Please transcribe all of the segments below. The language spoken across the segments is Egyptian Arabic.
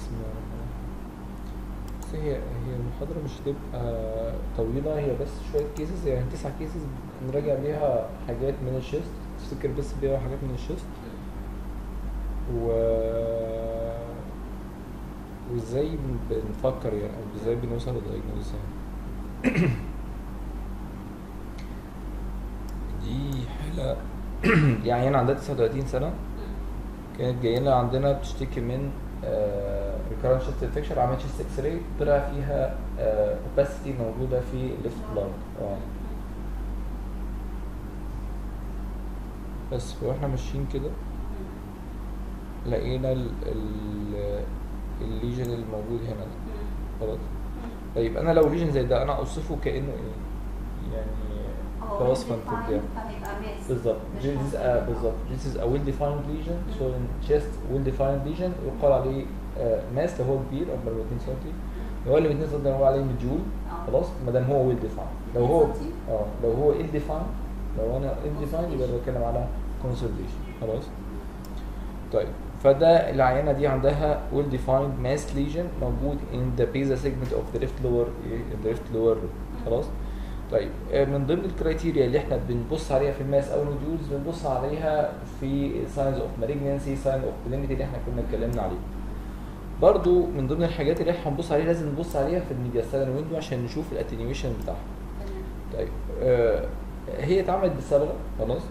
بسم الله الرحمن الرحيم بس هي هي المحاضرة مش هتبقى طويلة هي بس شوية كيسز يعني تسع كيسز نراجع بيها حاجات من الشيست تفتكر بس بيها حاجات من الشيست و وازاي بنفكر يعني او ازاي بنوصل للدايجنوز يعني دي حالة يعني انا عندها 39 سنة كانت جايه لنا عندنا بتشتكي من ريكارنت شيست انفكشن عملت شيست اكس راي طلع فيها اوباسيتي موجوده في الليفت لانج اه بس واحنا ماشيين كده لقينا ال ال الليجن الموجود هنا ده خلاص طيب انا لو ليجن زي ده انا اوصفه كانه ايه يعني كوصفا كده بالظبط this is a بالظبط this is a well defined lesion so in chest well defined lesion يقال عليه ماس لو هو كبير اكبر من 2 سم لو هو اللي 2 سم هو عليه مديول خلاص ما دام هو well defined لو هو اه لو هو ill defined لو انا ill defined يبقى بتكلم على consolidation خلاص طيب فده العينه دي عندها well defined mass lesion موجود in the basal segment of the left lower the left lower خلاص طيب من ضمن الكرايتيريا اللي احنا بنبص عليها في الماس او النوديولز بنبص عليها في ساينز اوف مالجنسي ساين اوف بليمتي اللي احنا كنا اتكلمنا عليه برضو من ضمن الحاجات اللي احنا هنبص عليها لازم نبص عليها في الميدياستالين ويندو عشان نشوف الاتنيويشن بتاعها طيب آه هي اتعملت بالصبغه خلاص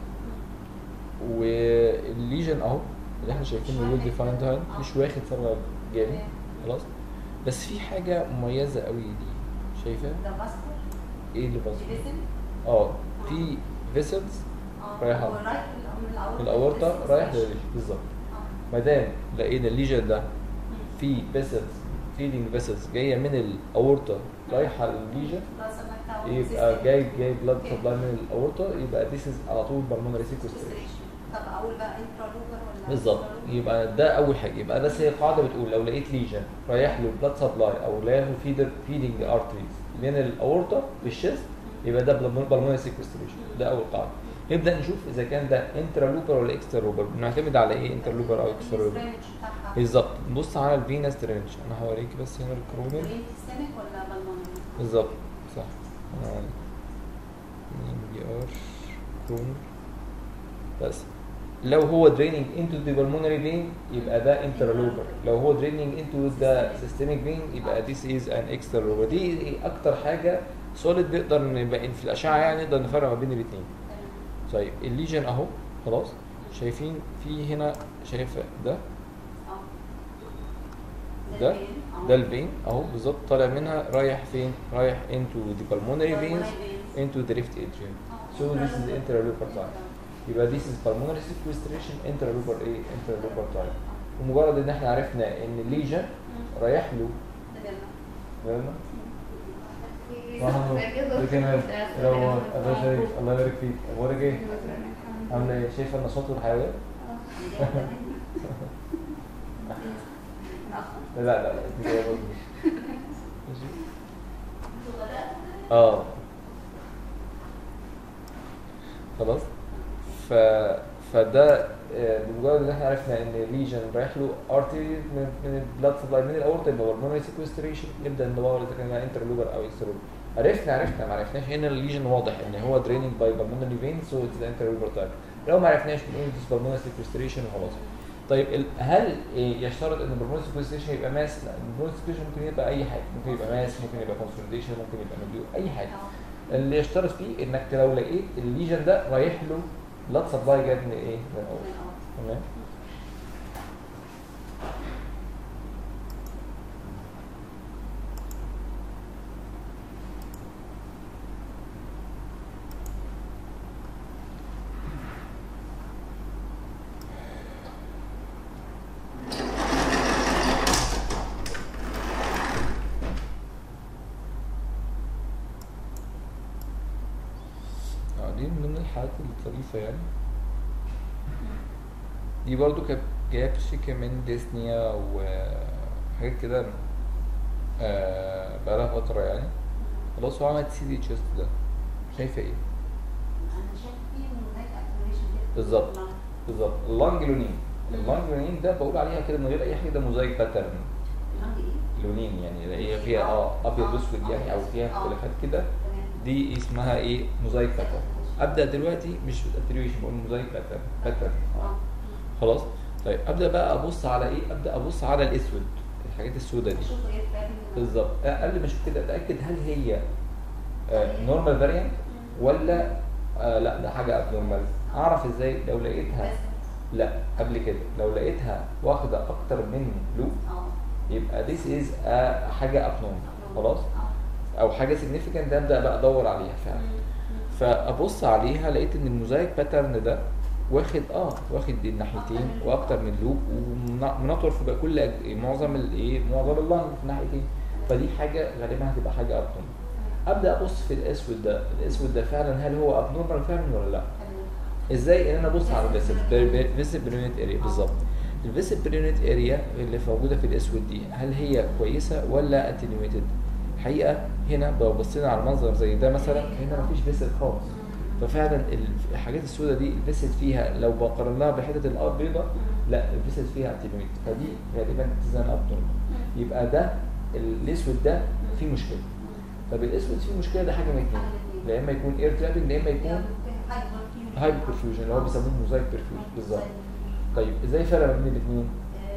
والليجن اهو اللي احنا شايفينه ويل ديفايند هاند مش واخد صبغه جامد خلاص بس في حاجه مميزه قوي دي شايفها ايه اللي بص اه في فيسلز رايحه من الاورطه رايح للريش بالظبط ما دام لقينا الليجن ده في فيسلز فيدنج فيسلز جايه من الاورطه رايحه للليجن يبقى جاي جاي بلاد سبلاي من الاورطه يبقى ذيس از على طول بالمونري سيكوستريشن طب اول بقى انترالوبر ولا بالظبط يبقى ده اول حاجه يبقى بس هي قاعده بتقول لو لقيت ليجن رايح له بلاد سبلاي او لاقي له فيدر فيدنج ارتريز من الاورطه بالشيست يبقى ده بالمونري سيكوستريشن ده اول قاعده نبدا نشوف اذا كان ده انترالوبر ولا اكسترا لوبر بنعتمد على ايه انترالوبر او اكسترا لوبر بالظبط نبص على الفينس درينج انا هوريك بس هنا الكرونر سيستميك ولا بالمونري بالظبط صح انا عارف دي ار كرونر بس لو هو draining into the pulmonary vein يبقى ده intralobar لو هو draining into the systemic vein يبقى this is an extralobar دي اكتر حاجه solid نقدر نبقى في الاشعه يعني نقدر نفرق ما بين الاثنين طيب الليجن اهو خلاص شايفين في هنا شايفه ده ده ده الفين اهو بالظبط طالع منها رايح فين رايح into the pulmonary veins into the left atrium so this is the intralobar type يبقى this is pulmonary sequestration intralobar ايه intralobar type ومجرد ان احنا عرفنا ان الليجن رايح له فاهمة؟ ده كمان لو الله شايف الله يبارك فيك اخبارك ايه؟ عامله ايه؟ شايفه النشاط والحيويه؟ لا لا لا انت جايه برضه ماشي اه خلاص ف فده بمجرد ان احنا عرفنا ان ليجن رايح له ارتري من من البلاد سبلاي من الاورتا يبقى بالمونري سيكوستريشن نبدا ندور اذا كان انترلوبر او اكسترلوبر عرفنا عرفنا ما عرفناش هنا الليجن واضح ان هو دريننج باي بالمونري فين سو اتس انترلوبر تايب لو ما عرفناش بنقول اتس بالمونري سيكوستريشن وخلاص طيب هل يشترط ان البالمونري سيكوستريشن يبقى ماس؟ لا البالمونري سيكوستريشن ممكن يبقى اي حاجه ممكن يبقى ماس ممكن يبقى كونسوليديشن ممكن يبقى مديو اي حاجه اللي يشترط فيه انك لو لقيت الليجن ده رايح له بلاد سبلاي جاي من ايه؟ من الاول تمام دي من ضمن الحالات الطريفة يعني دي برضو كانت جايه بتشتكي من ديسنيا وحاجات كده آه بقالها فترة يعني خلاص هو عملت سي دي تشيست ده شايفة ايه؟ انا شايف فيه موزايك اكتيفيشن كده بالظبط بالظبط اللانجلونين اللانجلونين ده بقول عليها كده من غير اي حاجة ده موزايك باترن عندي ايه؟ لونين يعني هي فيها اه ابيض واسود يعني او فيها اختلافات كده تمام دي اسمها ايه موزايك باترن ابدا دلوقتي مش اتريويشن بقول موزايك باترن باترن اه خلاص طيب ابدا بقى ابص على ايه ابدا ابص على الاسود الحاجات السوداء دي اشوف ايه الفرق بالظبط قبل ما اشوف كده اتاكد هل هي نورمال فاريانت ولا آه لا ده حاجه ابنورمال اعرف ازاي لو لقيتها بس لا قبل كده لو لقيتها واخده اكتر من لوب اه يبقى this is a حاجه abnormal خلاص اه او حاجه significant ده ابدا بقى ادور عليها فعلا فابص عليها لقيت ان الموزايك باترن ده واخد اه واخد الناحيتين واكتر من لوب ومنطور في بقى كل أج- معظم الايه معظم اللنج في الناحيتين فدي حاجه غالبا هتبقى حاجه ابنورمال ابدا ابص في الاسود ده الاسود ده فعلا هل هو ابنورمال فعلا ولا لا ازاي ان انا ابص على الفيسل فيسل بريونت اريا بالظبط الفيسل بريونت اريا اللي موجوده في الاسود دي هل هي كويسه ولا اتنيويتد الحقيقه هنا لو بصينا على منظر زي ده مثلا هنا مفيش فيسل خالص ففعلا ال- الحاجات السوداء دي الفيسل فيها لو بقارنها بحته الارض البيضاء لا الفيسل فيها اتنيويتد فدي غالبا تزن ابنورمال يبقى ده الاسود ده فيه مشكله طب الاسود فيه مشكله ده حاجه من اتنين يا اما يكون اير ترابنج يا اما يكون هايبر برفيوجن اللي هو بيسموه موزايك برفيوجن بالظبط طيب ازاي فرق ما بين الاثنين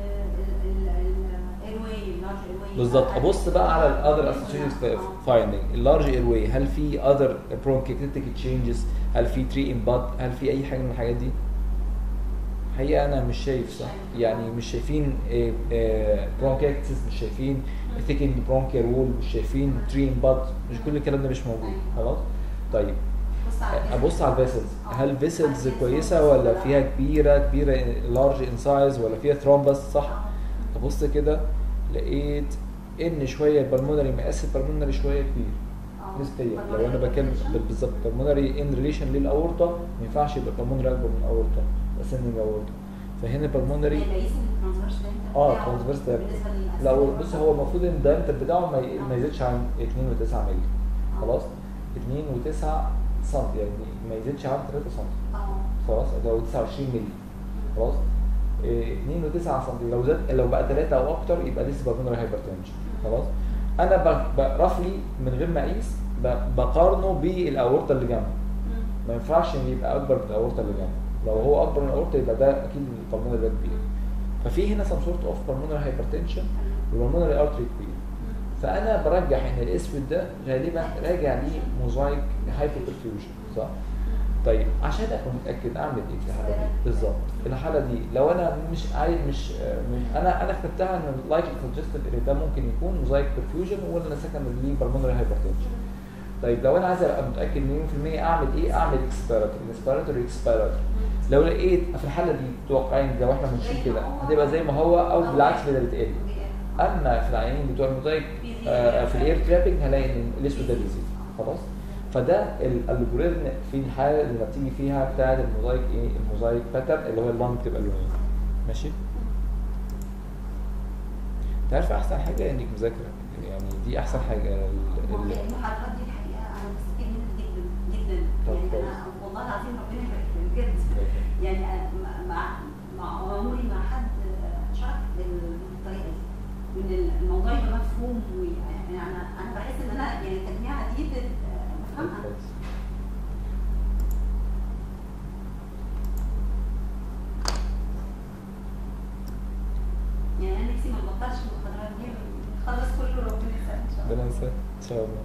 بالظبط ابص بقى على الاذر اسوشيتد فايندينج اللارج اير واي هل في اذر برونكيتيك تشينجز هل في تري امباد هل في اي حاجه من الحاجات دي حقيقه انا مش شايف صح يعني مش شايفين برونكيتس مش شايفين ثيكنج برونكيال وول مش شايفين تري امباد مش كل الكلام ده مش موجود خلاص طيب ابص على الفيسلز هل فيسلز كويسه ولا فيها كبيره كبيره لارج ان سايز ولا فيها ثرومبس صح ابص كده لقيت ان شويه البلمونري مقاس البلمونري شويه كبير نسبيا لو انا بتكلم بالظبط البلمونري ان ريليشن للاورطه ما ينفعش يبقى البلمونري اكبر من الاورطه اسندنج اورطه فهنا البلمونري اه ترانسفيرس ده لا هو- بص هو المفروض ان الدايمتر بتاعه ما ي- ما يزيدش عن 2.9 مللي خلاص 2.9 سم يعني ما يزيدش عن 3 سم خلاص لو 29 مللي خلاص إيه، 2.9 سم لو زاد لو بقى 3 او اكتر يبقى لسه بالمونري هايبرتنشن خلاص انا ب- ب- رفلي من غير ما اقيس ب- بقارنه بالاورطه اللي جنبه ما ينفعش ان يبقى اكبر من الاورطه اللي جنبه لو هو اكبر من الاورطه يبقى ده اكيد البلمونري ده كبير ففي هنا سم سورت اوف بالمونري هايبرتنشن والبلمونري ارتري كبير فانا برجح ان الاسود ده غالبا راجع ليه موزايك هايبر برفيوجن صح؟ طيب عشان اكون متاكد اعمل ايه في الحاله دي؟ بالظبط الحاله دي لو انا مش عايز مش, مش انا انا كتبتها ان اللايك سجستيف ده ممكن يكون موزايك برفيوجن ولا سكند ليه بالمونري هايبرتنشن طيب لو انا عايز ابقى متاكد مليون في الميه اعمل ايه؟ اعمل اكسبيراتوري الاكسبيراتوري اكسبيراتوري لو لقيت في الحاله دي متوقعين لو احنا بنشوف كده هتبقى زي ما هو او بالعكس بدل بتقل اما في العيانين بتوع الموزايك آه في الاير ترابنج هلاقي ان الاسود ده بيزيد خلاص فده الالجوريزم في الحاله اللي بتيجي فيها بتاعه الموزايك ايه الموزايك باترن اللي هو اللون بتبقى لونين ماشي تعرف احسن حاجه انك مذاكره يعني دي احسن حاجه ال- ال- المحاضرات دي الحقيقه انا بستفيد منها جدا جدا طب يعني كويس. انا والله العظيم ربنا يبارك لك بجد يعني أنا مع مع عمري مع حد شرح بالطريقه دي وان الموضوع يبقى مفهوم ويعني انا انا بحس ان انا يعني التجميعه دي بت- بفهمها كويس. يعني انا نفسي ما نبطلش المحاضرات دي نخلص كله ربنا يسهل ان شاء الله ربنا يسهل ان شاء الله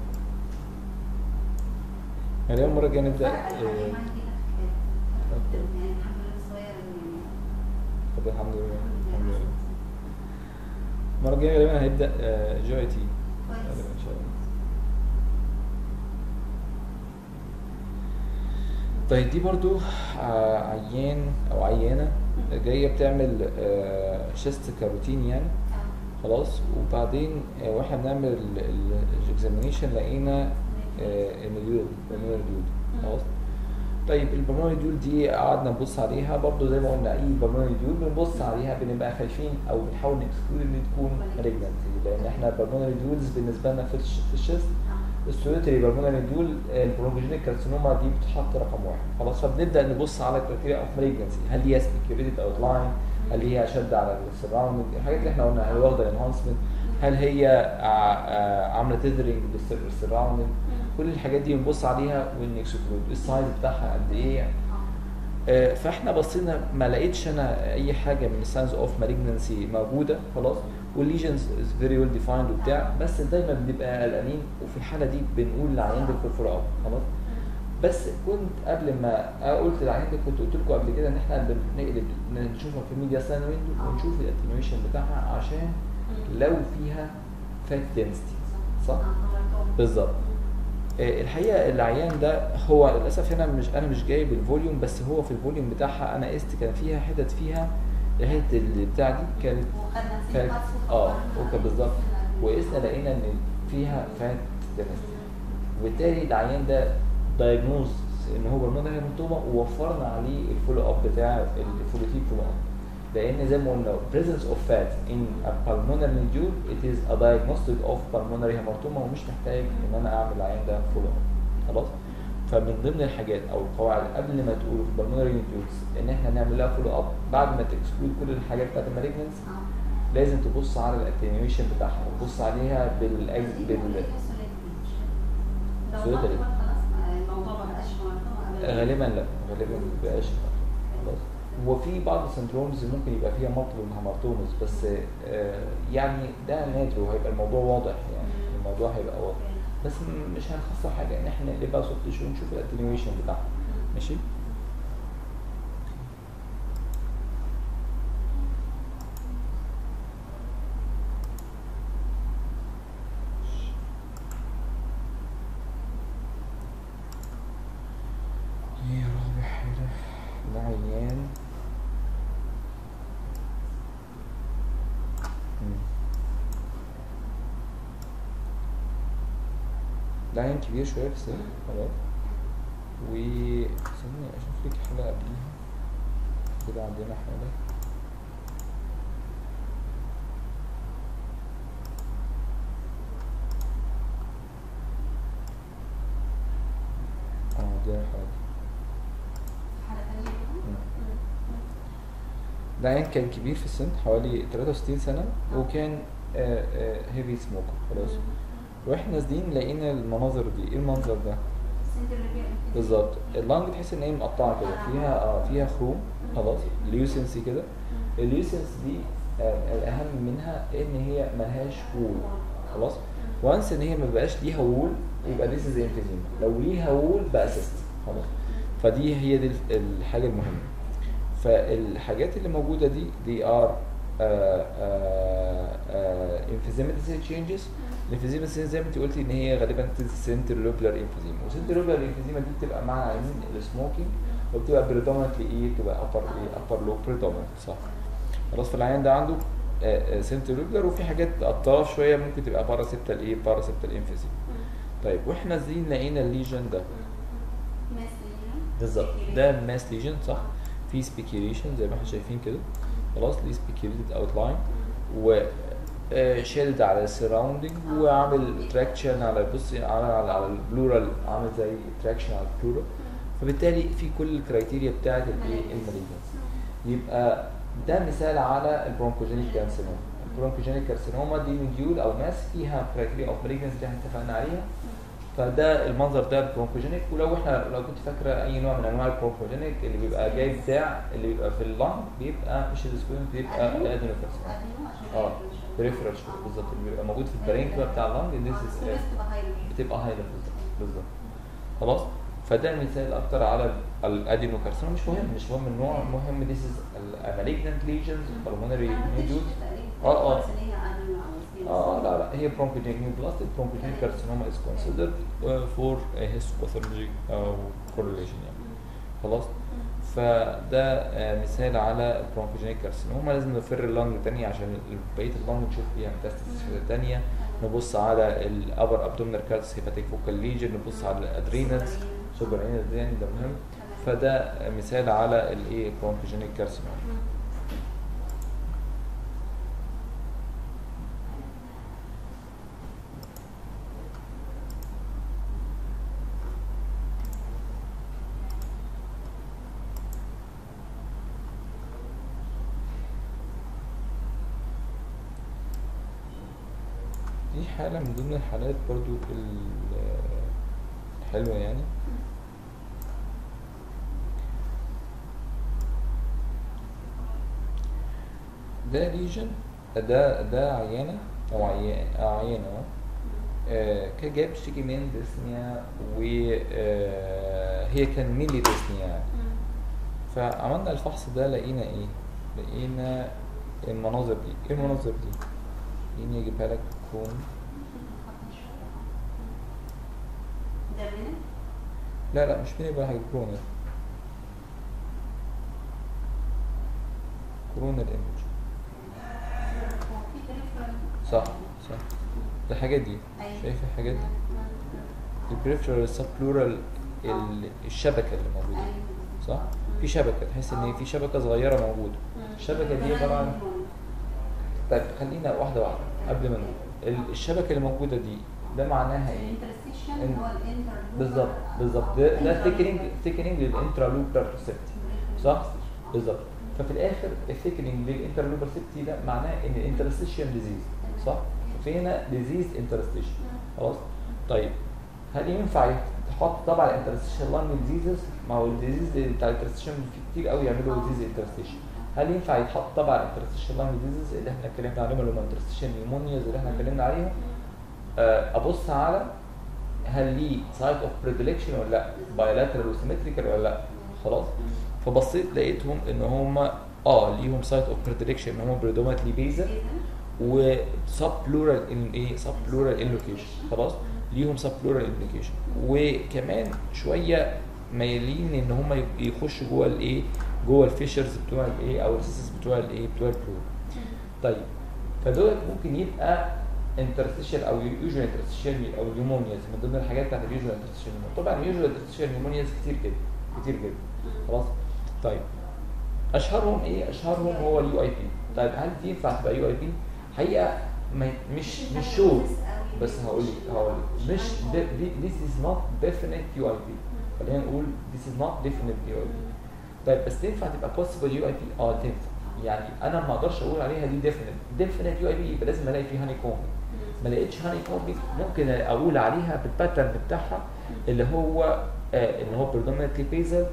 يعني المره الجايه نبدا فرق الحقيقة إيه، معايا كده في كده. يعني الحمد لله صغير يعني طب الحمد لله الحمد لله المره الجايه غالبا هنبدا جي اي تي غالبا ان شاء الله طيب دي برضو ع- عيان او عيانه جايه بتعمل شيست كاروتين يعني آه. خلاص وبعدين آه، واحنا بنعمل الاكزامينيشن لقينا آه، ان اليود بالمونري ديود خلاص طيب البلمونري ديول دي قعدنا نبص عليها برضو زي ما قلنا اي بلمونري ديول بنبص عليها بنبقى خايفين او بنحاول نكسكلود ان تكون مالجنسي لان احنا البلمونري ديولز بالنسبه لنا في الش- في الشيست السوليتري بالمونري ديول البروجينيك كارسينوما دي بتتحط رقم واحد خلاص فبنبدا نبص على كريتيريا اوف مالجنسي هل هي سبيكيوليتد اوت لاين هل هي شد على السراوندنج الحاجات اللي احنا قلنا هل واخده انهانسمنت هل هي عامله تذرنج بالسراوندنج كل الحاجات دي بنبص عليها ونكسكلود السايز بتاعها قد ايه آه، فاحنا بصينا ما لقيتش انا اي حاجه من الساينز اوف مالجنسي موجوده خلاص والليجنز از فيري ويل ديفايند وبتاع بس دايما بنبقى قلقانين وفي الحاله دي بنقول للعيان ده فور اب خلاص بس كنت قبل ما قلت للعيان ده كنت قلت لكم قبل كده ان احنا بنقلب نشوفها في الميديا ساين ويندو ونشوف الاتنيويشن بتاعها عشان لو فيها فات دنسيتي صح؟ بالظبط آه، الحقيقه العيان ده هو للاسف هنا مش انا مش جايب الفوليوم بس هو في الفوليوم بتاعها انا قست كان فيها حتت فيها الحته اللي بتاع دي كانت كانت اه وكان بالظبط وقسنا لقينا ان فيها فات دنسيتي وبالتالي العيان ده دايجنوز ان هو بالمونري هيماتوما ووفرنا عليه الفولو اب بتاع الفولوتيب فولو اب لان زي ما قلنا presence of fat in a pulmonary nodule it is a diagnostic of pulmonary hematoma ومش محتاج ان انا اعمل العيان ده فولو اب خلاص فمن ضمن الحاجات او القواعد قبل ما تقول في pulmonary nodules ان احنا نعمل لها فولو اب بعد ما تكسكلود كل الحاجات بتاعت المالجنس لازم تبص على الاتنيويشن بتاعها وتبص عليها بال بال غالبا لا غالبا ما بيبقاش خلاص وفي بعض السندرومز ممكن يبقى فيها مالتيبل هامارتومز بس آه يعني ده نادر وهيبقى الموضوع واضح يعني الموضوع هيبقى واضح بس مش هنخسر حاجه ان احنا نقلبها سوفت تيشو ونشوف الاتنيويشن بتاعها ماشي يا رب حاجة العيان مم. العيان كبير شوية في السن خلاص و استني اشوف لك حاجة قبليها كده عندنا حاجة اه عندنا حاجة ده عيان كان كبير في السن حوالي 63 سنة وكان هيفي سموكر خلاص واحنا نازلين لقينا المناظر دي ايه المنظر ده بالظبط اللانج تحس ان هي مقطعه كده فيها اه فيها خروم خلاص ليوسنسي كده الليوسنس دي آه الاهم منها ان هي ملهاش وول خلاص وانس ان هي ما بقاش ليها وول يبقى ذيس از انفيزيما لو ليها وول بقى سيست خلاص فدي هي دي الحاجه المهمه فالحاجات اللي موجوده دي دي ار انفيزيماتي تشينجز الانفيزيما زي ما انت قلتي ان هي غالبا سنترلوبلر انفيزيما وسنترلوبلر انفيزيما دي بتبقى مع عينين السموكينج وبتبقى بريدومنتلي ايه بتبقى ابر ايه ابر لو بريدومنت صح خلاص فالعيان ده عنده سنترلوبلر وفي حاجات اطراف شويه ممكن تبقى باراسيبتال ايه باراسيبتال انفيزيما طيب واحنا نازلين لقينا الليجن ده بالظبط ده ماس ليجن صح في سبيكيليشن زي ما احنا شايفين كده خلاص ليه سبيكيليتد اوتلاين و شادد على السراوندنج وعامل تراكشن على بصي على على, على البلورال عامل زي تراكشن على البلورال فبالتالي في كل الكرايتيريا بتاعت الايه المالجنس يبقى ده مثال على البرونكوجينيك كارسينوما البرونكوجينيك كارسينوما دي نديول او ماس فيها كرايتيريا اوف مالجنس اللي احنا اتفقنا عليها فده المنظر ده البرونكوجينيك ولو احنا لو كنت فاكره اي نوع من انواع البرونكوجينيك اللي بيبقى جاي بتاع اللي بيبقى في اللنج بيبقى مش السكوين بيبقى الادينوكارسينوما اه بريفرال بالظبط اللي بيبقى موجود في البرينكما بتاع اللنج بتبقى هايلر بالظبط خلاص فده المثال اكتر على الادينوكارسينوما مش مهم مش مهم النوع المهم ذيس از مالجنت ليجنز بالمونري نيدول اه اه اه لا لا هي bronchogenic neoplastic bronchogenic carcinoma is considered uh, for a histopathology او correlation يعني خلاص فده آه مثال على البرونكوجينيك كارسينوما لازم نفر اللنج تاني عشان بقيه اللنج نشوف فيها ميتاستاسيس تانية نبص على الابر ابدومينال كارس هيباتيك فوكال ليجن نبص على الادرينالز سوبر انال ده مهم فده مثال على الايه برونكوجينيك كارسينوما دي حالة من ضمن الحالات برضو الحلوة يعني ده ليجن ده ده عيانة أو عيانة آه كان جايب تشتكي من ديسنيا وهي آه كان ميلي ديسنيا فعملنا الفحص ده لقينا ايه؟ لقينا المناظر دي، ايه المناظر دي؟ خليني اجيبها لك كروم لا لا مش مين يبقى حاجة كرونر كرونر ايمج صح صح الحاجات دي شايف الحاجات دي البريفرال سبلورال الشبكة اللي موجودة صح في شبكة تحس ان في شبكة صغيرة موجودة الشبكة دي عبارة عن طيب خلينا واحدة واحدة قبل ما نقول الشبكة اللي موجودة دي ده معناها ايه؟ بالظبط بالظبط ده ده ثيكنينج ثيكنينج للانترالوبر سيبتي صح؟ بالظبط ففي الاخر الثيكنينج للانترالوبر سيبتي ده معناه ان الانترستيشن ديزيز صح؟ ففي هنا ديزيز انترستيشن خلاص؟ طيب هل ينفع تحط طبعا الانترستيشن لانج ديزيزز ما هو الديزيز بتاع الانترستيشن في كتير قوي يعملوا ديزيز انترستيشن هل ينفع يتحط طبعا الانترستيشن لانج ديزيز اللي احنا اتكلمنا عليهم اللي هم الانترستيشن نيمونياز اللي احنا اتكلمنا عليهم ابص على هل ليه سايت اوف بريدلكشن ولا لا بايلاترال وسيمتريكال ولا لا خلاص فبصيت لقيتهم ان هم اه ليهم سايت اوف بريدلكشن ان هم بريدوماتلي بيزل وسب بلورال ان ايه سب بلورال انلوكيشن خلاص ليهم سب بلورال انلوكيشن وكمان شويه مايلين ان هم يخشوا جوه الايه جوه الفيشرز بتوع الايه او الريسس بتوع الايه بتوع البلور طيب فدول ممكن يبقى انترستيشن او يوجوال انترستيشن او نيومونياز من ضمن الحاجات بتاعت اليوجوال انترستيشن طبعا اليوجوال انترستيشن نيومونياز كتير جدا كتير جدا خلاص طيب اشهرهم ايه اشهرهم هو اليو اي بي طيب هل دي ينفع تبقى يو اي بي حقيقه مش مش شور بس هقول لك هقول لك مش this is not definite يو اي بي خلينا نقول this is not definite يو اي بي طيب بس تنفع تبقى possible يو اي بي اه تنفع يعني انا ما اقدرش اقول عليها دي ديفينيت ديفينيت يو اي بي يبقى لازم الاقي فيه هاني كومبي ما لقيتش هاني كومبي ممكن اقول عليها بالباترن بتاعها اللي هو آه ان هو predominantly بيزل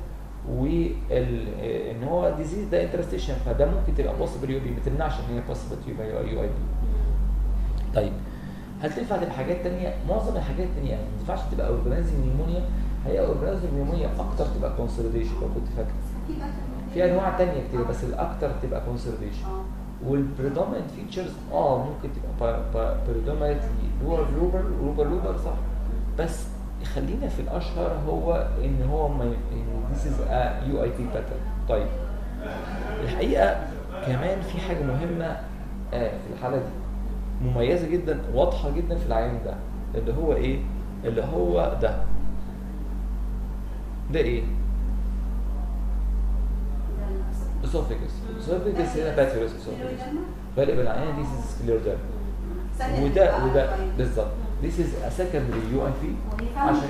وان هو ديزيز ده انترستيشن فده ممكن تبقى بوسيبل يو بي ما تمنعش ان هي بوسيبل يبقى يو اي بي طيب هل تنفع تبقى حاجات ثانيه؟ معظم الحاجات الثانيه ما تنفعش تبقى اورجانيزنج نيمونيا هي اورجانيزنج نيمونيا اكتر تبقى كونسوليديشن لو كنت فاكر في انواع تانية كتير بس الاكتر تبقى كونسرفيشن والبريدومينت فيتشرز اه ممكن تبقى بريدومينتلي لور لوبر لوبر لوبر صح بس خلينا في الاشهر هو ان هو ذيس از ا يو اي بي باترن طيب الحقيقه كمان في حاجه مهمه آه في الحاله دي مميزه جدا واضحه جدا في العين ده اللي هو ايه اللي هو ده ده ايه اسوفيجس اسوفيجس هنا باتريس اسوفيجس فرق بين العينه دي سكليردر وده وده بالظبط This is a secondary UIP عشان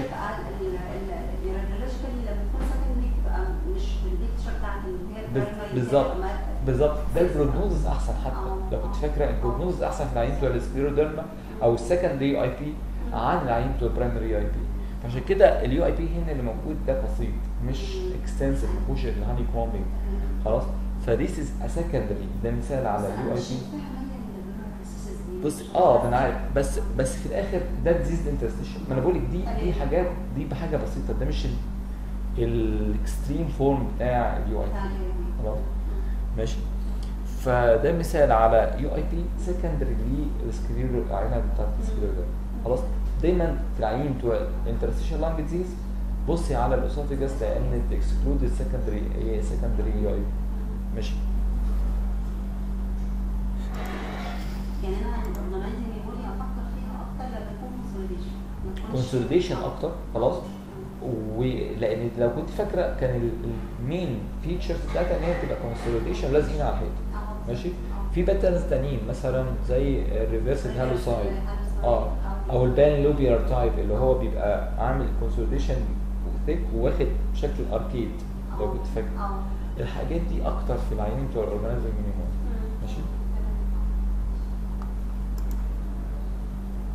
بالظبط بالظبط ده البروجنوزس احسن حتى لو كنت فاكره البروجنوزس احسن في العيين بتوع السكليروديرما او السكندري يو اي بي عن العيين بتوع البرايمري يو اي بي فعشان كده اليو اي بي هنا اللي موجود ده بسيط مش اكستنسيف ما فيهوش الهاني كومبينج خلاص فديس از ا سكندري ده مثال على اليو اي بي بص اه انا عارف بس بس في الاخر ده ديزيز انترستيشن ما انا بقول لك دي دي حاجات دي بحاجه بسيطه ده مش الاكستريم فورم بتاع اليو اي بي خلاص ماشي فده مثال على يو اي بي سكندري للسكليرو العينه بتاعت السكليرو خلاص دايما في العيين بتوع الانترستيشن لانج ديزيز بصي على الاسوفيجاس لان تكسكلود السكندري ايه سكندري يو اي بي ماشي يعني انا البرنامج يقول افكر فيها اكتر لما يكون كونسوليديشن كونسوليديشن اكتر خلاص ولان لو كنت فاكره كان المين فيتشرز بتاعتها ان هي تبقى كونسوليديشن لازقين على الحيط ماشي في باترنز تانيين مثلا زي الريفرس هالوسايد اه او البان لوبيار تايب اللي هو بيبقى عامل كونسوليديشن ثيك وواخد شكل اركيد لو كنت فاكر الحاجات دي اكتر في العينين بتوع الاورجانيزم مينيموم ماشي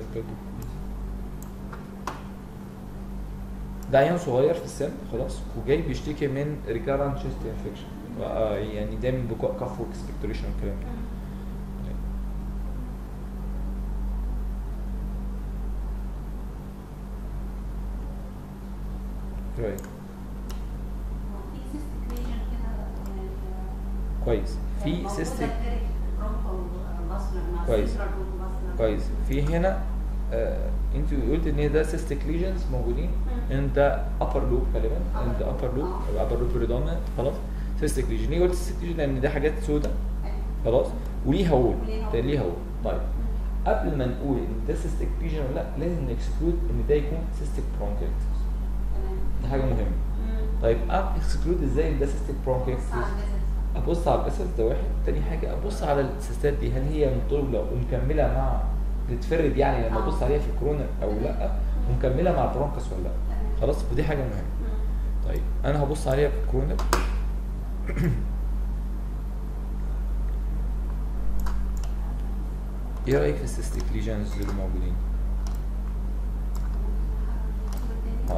ده عيان صغير في السن خلاص وجاي بيشتكي من ريكارنت شيست انفكشن يعني دايما بكاء كف واكسبكتوريشن والكلام ده رايك كويس في سيستم كويس كويس في هنا آه انت قلت ان ده سيستيك ليجنز موجودين ان ده ابر لوب غالبا ان ده ابر لوب او ابر لوب بريدومينت خلاص سيستيك ليجن ليه قلت سيستيك ليجن لان ده حاجات سوداء خلاص وليها وول ده ليها وول طيب قبل ما نقول ان ده سيستيك ليجن ولا لا لازم نكسكلود ان ده يكون سيستيك برونكيتس ده حاجه مهمه طيب اكسكلود ازاي ان ده سيستيك برونكيتس ابص على الاسس ده واحد تاني حاجه ابص على السيستات دي هل هي مطوله ومكمله مع بتتفرد يعني لما ابص عليها في الكورونا او لا ومكمله مع البرونكس ولا لا خلاص ودي حاجه مهمه طيب انا هبص عليها في الكورونا ايه رايك في السيستيك ليجنز اللي موجودين اه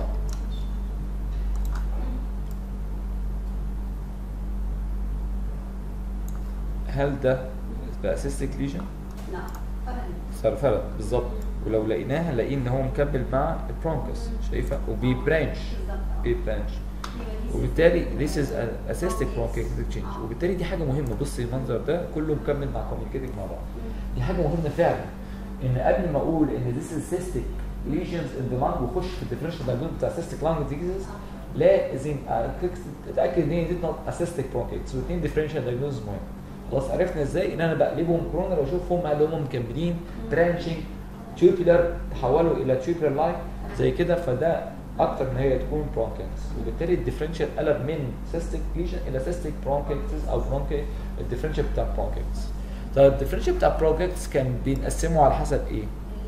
هل ده بقى سيستيك ليجن؟ لا صار فرق بالظبط ولو لقيناها هنلاقيه ان هو مكمل مع البرونكس شايفه وبيبرانش بيبرانش وبالتالي this is a cystic bronchiectatic change وبالتالي دي حاجه مهمه بصي المنظر ده كله مكمل مع communicating مع بعض دي حاجه مهمه فعلا ان قبل ما اقول ان this is cystic lesions in the lung واخش في الديفرنشال diagnosis بتاع cystic lung diseases لازم اتاكد ان هي دي not a cystic bronchitis واثنين differential diagnosis مهم خلاص عرفنا ازاي ان انا بقلبهم كرونر واشوفهم هل هم مكملين برانشنج تيوبولار تحولوا الى تيوبولار لاين زي كده فده اكتر ان هي تكون برونكيتس وبالتالي الديفرنشال قلب من سيستيك ليجن الى سيستيك برونكيتس او برونكي الديفرنشال بتاع برونكيتس طيب الديفرنشال بتاع برونكيتس كان بينقسموا على حسب ايه؟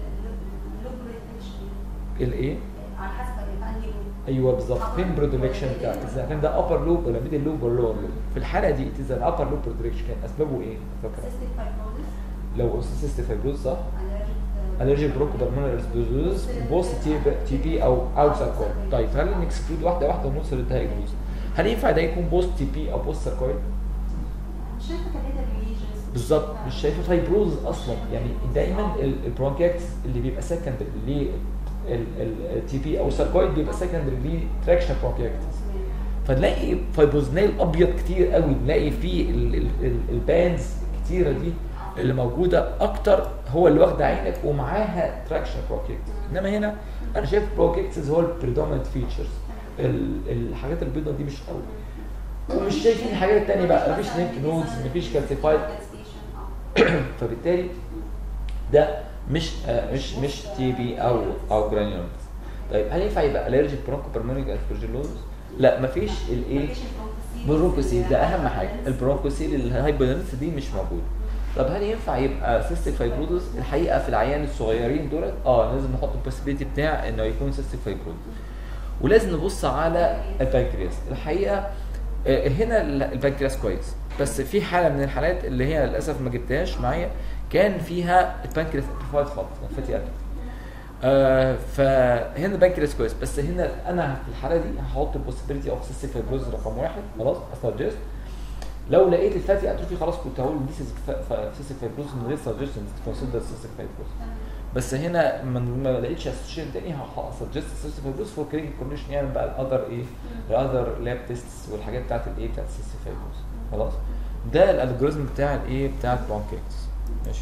الايه؟ على حسب الانهي ايوه بالظبط فين برودوليكشن بتاع اذا كان ده ابر لوب ولا ميدل لوب ولا لور لوب في الحاله دي اذا الابر لوب برودوليكشن كان اسبابه ايه؟ فاكره؟ سيستيك فايبروزس لو سيستيك فايبروز صح الرجيك بروكو بالمونري اسبوزوز بوست تي بي او اوت ساركويد طيب هل نكسكلود واحده واحده ونوصل للدايجنوز هل ينفع ده يكون بوست تي بي او بوست ساركويد مش شايفه كده ريليجنز بالظبط مش شايفه فايبروز اصلا يعني دايما البرونكيتس اللي بيبقى سكندري ليه التي بي او الساركويد بيبقى سكندري ليه تراكشن برونكيتس فنلاقي فايبروزنيل ابيض كتير قوي نلاقي فيه البانز كتيره دي اللي موجوده اكتر هو اللي واخده عينك ومعاها تراكشن بروكيكتس انما هنا انا شايف بروكيكتس هو البريدومينت فيتشرز الحاجات البيضاء دي مش قوي ومش شايفين الحاجات التانية بقى مفيش لينك نودز مفيش كالسيفايد فبالتالي ده مش آه مش مش تي بي او او جرانيولومز طيب هل ينفع يبقى الرجيك برونكو برمونيك اسبرجيلوز؟ لا مفيش الايه برونكوسيل ده اهم حاجه البرونكوسيل الهايبرنس دي مش موجود طب هل ينفع يبقى سيستيك فايبروزس الحقيقه في العيان الصغيرين دولت اه لازم نحط البوسيبيليتي بتاع انه يكون سيستيك فايبروزس ولازم نبص على البنكرياس الحقيقه آه هنا البنكرياس كويس بس في حاله من الحالات اللي هي للاسف ما جبتهاش معايا كان فيها البنكرياس امبليفايد خالص فاتي اتروفي آه فهنا البنكرياس كويس بس هنا انا في الحاله دي هحط البوسيبيليتي اوف سيستيك فايبروزس رقم واحد خلاص اسجست لو لقيت الفاتي اتروفي خلاص كنت هقول دي سيستيك فايبروز من غير سجستشن كونسيدر سيستيك فايبروز بس هنا ما لقيتش اسوشيشن تاني هسجست سيستيك فايبروز فور كلينيك كونديشن يعني بقى الاذر ايه الاذر لاب تيستس والحاجات بتاعت الايه بتاعت السيستيك فايبروز خلاص ده الالجوريزم بتاع الايه بتاع البرونكيتس ماشي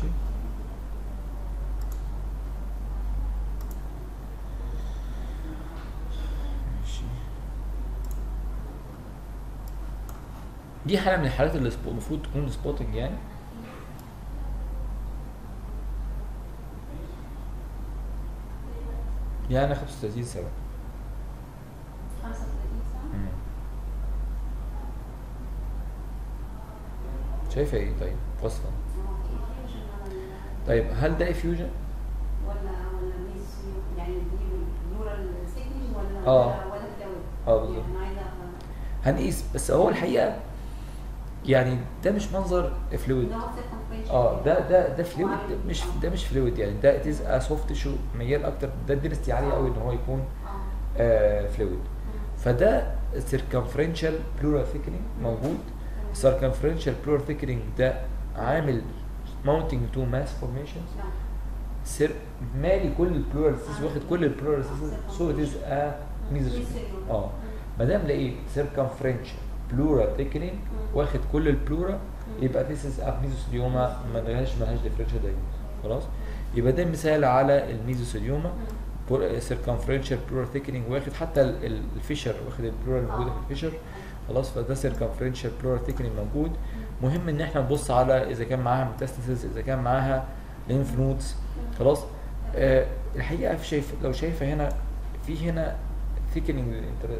دي حاله من الحالات اللي المفروض تكون سبوتنج يعني يعني 35 سنه 35 سنه مم. شايفه ايه طيب وصفا هو في infusion ولا طيب هل ده افيوجن ولا ولا ميس يعني دي نورال سيجنال ولا آه. ولا ولا فلويد اه بالظبط يعني انا عايزه أفهم. هنقيس بس هو الحقيقه يعني ده مش منظر فلويد ده هو circumferential اه ده ده ده فلويد مش ده مش فلويد يعني ده اتز ا سوفت تيشو ميال اكتر ده الدنستي عاليه قوي ان هو يكون آه فلويد فده سيركمفرنشال بلورال ثيكنينج موجود سيركمفرنشال بلورال ثيكنينج ده عامل ماونتنج تو ماس فورميشنز سير مالي كل البلورال واخد كل البلورال سو ات از ا ميزوثيليوم اه ما دام لقيت سيركمفرنشال بلورا ثيكنينج واخد كل البلورا يبقى ذيس از ا ميزوثيليوما ما لهاش ما لهاش ديفرنشال دايجنوز خلاص يبقى ده مثال على الميزوثيليوما سيركمفرنشال بلورا ثيكنينج واخد حتى الفيشر واخد البلورا الموجوده في الفيشر خلاص فده سيركمفرنشال بلورا ثيكنينج موجود مهم ان احنا نبص على اذا كان معاها ميتاستاسيس اذا كان معاها لينف نودز خلاص آه الحقيقه شايف لو شايفه هنا في هنا ثيكنينج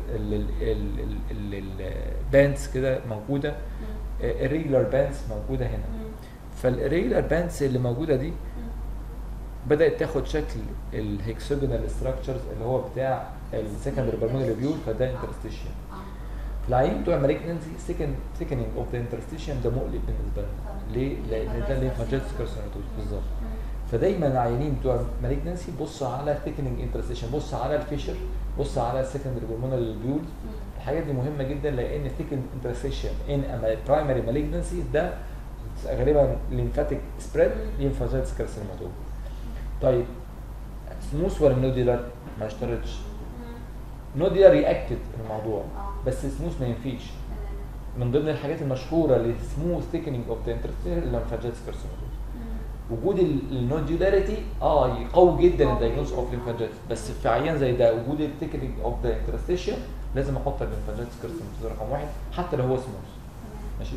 الباندز كده موجوده الريجولار باندز موجوده هنا فالريجولار باندز اللي موجوده دي بدات تاخد شكل الهكسوجونال ستراكشرز اللي هو بتاع السكندري بالمونري بيول فده انترستيشن العيان بتوع مالجنسي سكند ثيكنينج اوف ذا انترستيشن ده مقلق بالنسبه لنا ليه؟ لان ده ليمفاجيتس كارسينوتوز بالظبط فدايما العيانين بتوع مالجنسي بص على ثيكنينج انترستيشن بص على الفيشر بص على السكندري بالمونري بيول الحاجات دي مهمه جدا لان الثيكن انترستيشن ان برايمري مالجنسي ده غالبا ليمفاتيك سبريد ليمفاجيتس كارسينوتوز طيب سموث ولا نوديلر ما اشترطش نوديلر رياكتد الموضوع بس سموث ما ينفيش من ضمن الحاجات المشهوره لسموث ثيكنينج اوف ذا انترستيشن الليمفاجيتس كارسينوتوز وجود النوديولاريتي اه يقوي جدا الدايجنوز اوف ليمفاجيتس بس في عيان زي ده وجود الثيكنينج اوف ذا انترستيشن لازم احط الليمفاجيتس كارسينوتوز رقم واحد حتى لو هو سموث ماشي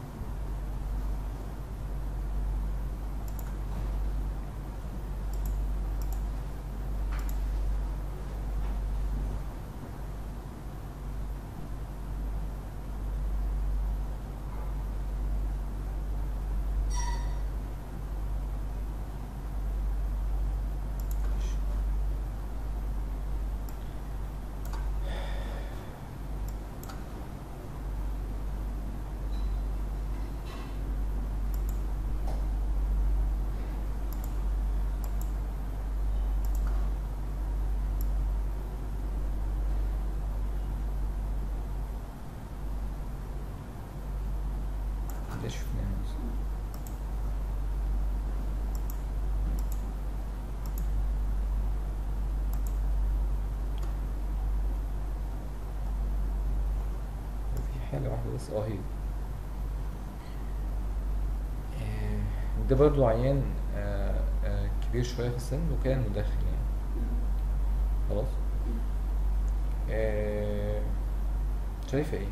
حاجة واحدة بس اه هي ده برضو عيان آه آه كبير شوية في السن وكان مدخن يعني خلاص آه شايفة ايه؟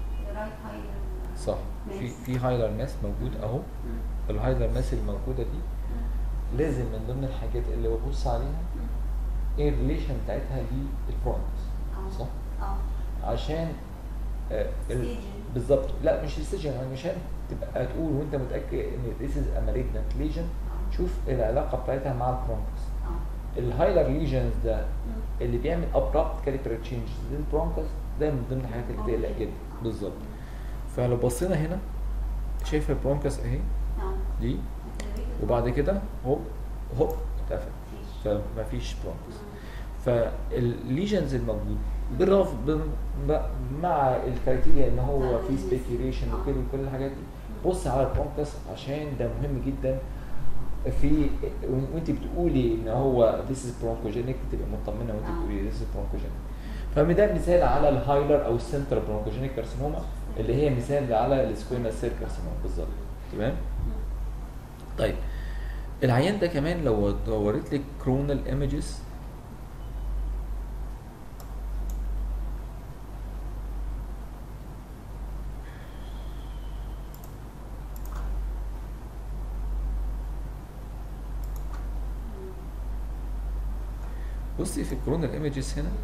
صح في في هايلر ماس موجود اهو الهايلر ماس الموجودة دي لازم من ضمن الحاجات اللي ببص عليها ايه الريليشن بتاعتها للبرونكس صح؟ عشان آه بالظبط لا مش السجن يعني مشان تبقى تقول وانت متاكد ان ذيس از ا مالجنت ليجن شوف العلاقه بتاعتها مع البرونكس الهايلر ليجنز ده اللي بيعمل ابرابت كاليبر تشينج للبرونكس ده من ضمن الحاجات اللي تقلق جدا بالظبط فلو بصينا هنا شايف البرونكس اهي دي وبعد كده هوب هوب اتقفل فمفيش برونكس فالليجنز الموجود بالرغم مع الكرايتيريا ان هو في سبيكيوليشن وكده وكل الحاجات دي بص على البرونكس عشان ده مهم جدا في وانت بتقولي ان هو ذيس از برونكوجينيك تبقى مطمنه وانت بتقولي ذيس از برونكوجينيك فده مثال على الهايلر او السنتر برونكوجينيك كارسينوما اللي هي مثال على السكويما سيل كارسينوما بالظبط تمام طيب العيان ده كمان لو دورت لك كرونال ايمجز بصي في الكورونا ايمجز هنا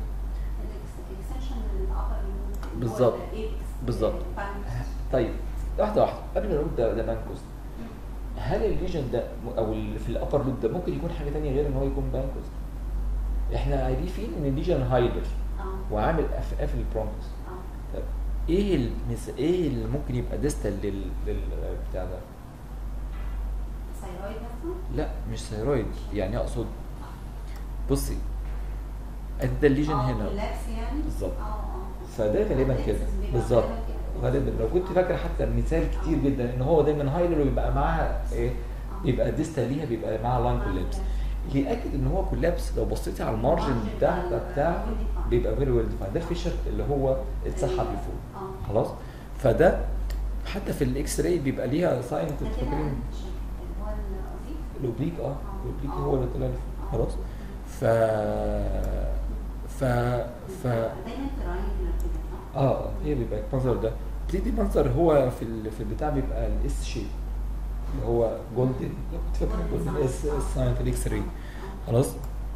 بالظبط بالظبط طيب واحده واحده قبل ما نقول ده ده بانكوس هل الليجن ده او اللي في الابر لوب ده ممكن يكون حاجه ثانيه غير ان هو يكون بانكوس احنا عارفين ان الليجن هايلر وعامل اف اف البرونكس طب ايه المس... ايه اللي ممكن يبقى ديستال لل... لل... بتاع ده ثايرويد مثلا لا مش ثيرويد يعني اقصد بصي ادي ده الليجن آه، هنا relapse يعني بالظبط. اه اه فده غالبا كده بيبقى بالظبط غالباً كده. غالبا لو كنت فاكر حتى مثال كتير جدا ان هو دايما هايلر ويبقى معاها ايه آه. يبقى ديستا ليها بيبقى معاها لاين كولابس اللي ياكد ان هو كولابس لو بصيتي على المارجن بتاعك بتاع بيبقى فيري ويل ديفايند ده الفيشر اللي هو اتسحب لفوق اه خلاص فده حتى في الاكس راي بيبقى ليها ساين ده كده فاكرين اللي هو الأوزيك الاوبليك اه الاوبليك هو اللي طلع لفوق خلاص ف ف ف دايما تراين كده صح؟ اه هي بيبقى المنظر ده بتدي منظر هو في ال... في البتاع بيبقى الاس شيب اللي هو جولدن لو كنت فاكر جولدن اس ساين في الاكس راي خلاص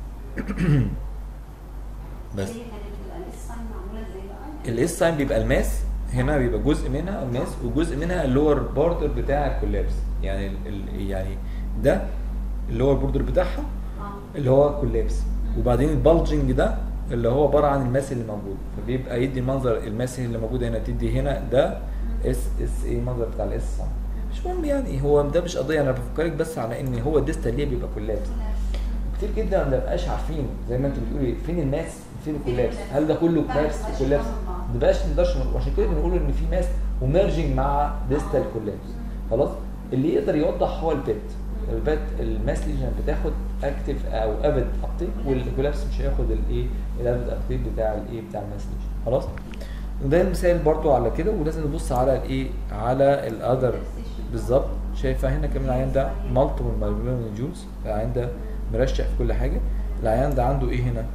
بس هي كانت الاس ساين معموله ازاي بقى؟ الاس ساين بيبقى الماس هنا بيبقى جزء منها الماس وجزء منها اللور بوردر بتاع الكولابس يعني ال... ال... يعني ده اللور بوردر بتاعها اه اللي هو كولابس وبعدين البلجنج ده اللي هو عباره عن الماس اللي موجود فبيبقى يدي منظر الماس اللي موجود هنا تدي هنا ده اس اس ايه المنظر بتاع الاس مش مهم يعني هو ده مش قضيه انا بفكرك بس على ان هو الديستا ليه بيبقى كولابس كتير جدا ما بنبقاش عارفين زي ما انت بتقولي فين الماس فين الكولابس هل ده كله كولابس في كولابس ما بقاش نقدرش نقول- عشان كده بنقول ان في ماس وميرجنج مع ديستال كولابس خلاص اللي يقدر يوضح هو البيت البيت الماس ليجن بتاخد اكتف او ابد ابتيك والكولابس مش هياخد الايه الابد ابتيك بتاع الايه بتاع الماس ليجن خلاص وده المثال برضو على كده ولازم نبص على الايه على الاذر بالظبط شايفه هنا كمان العيان ده مالتيبل مايلومين جولز العيان ده مرشق في كل حاجه العيان ده عنده ايه هنا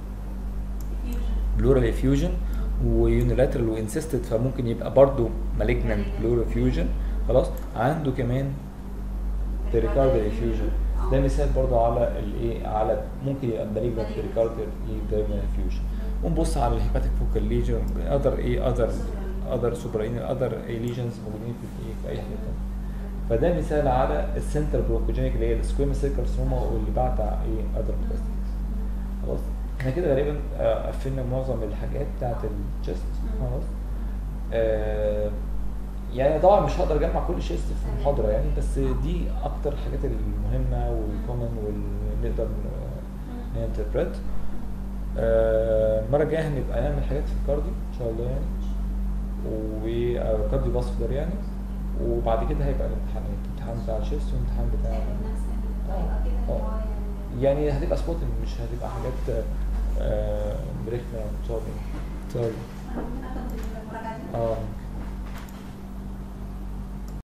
بلورال افيوجن ويونيلاترال وانسيستد فممكن يبقى برضه مالجنانت بلورال افيوجن خلاص عنده كمان بيريكاردال افيوجن ده مثال برضه على الايه على ممكن يبقى مالجنانت بيريكاردال افيوجن ونبص على الهيباتيك فوكال ليجن اذر ايه اذر اذر سوبرين اذر اي ليجنز موجودين في ايه في اي حته فده مثال على السنتر بروكوجينيك اللي هي السكويما سيل كارسوما واللي بعد ايه اذر بلاستيكس خلاص احنا كده غالبا آه، قفلنا معظم الحاجات بتاعت الشيست خلاص آه، يعني طبعا مش هقدر اجمع كل شيست في محاضره يعني بس دي اكتر الحاجات المهمه والكومن واللي نقدر ننتربريت المره الجايه هنبقى نعمل حاجات في الكارديو ان شاء الله يعني وكارديو باسفلر يعني وبعد كده هيبقى الامتحانات امتحان بتاع الشيست وامتحان بتاع نفس الطريقه كده اللي هو يعني يعني هتبقى سبوتنج مش هتبقى حاجات آه، بريخمه ان شاء الله ان شاء الله ممكن اخد المراجعه دي اه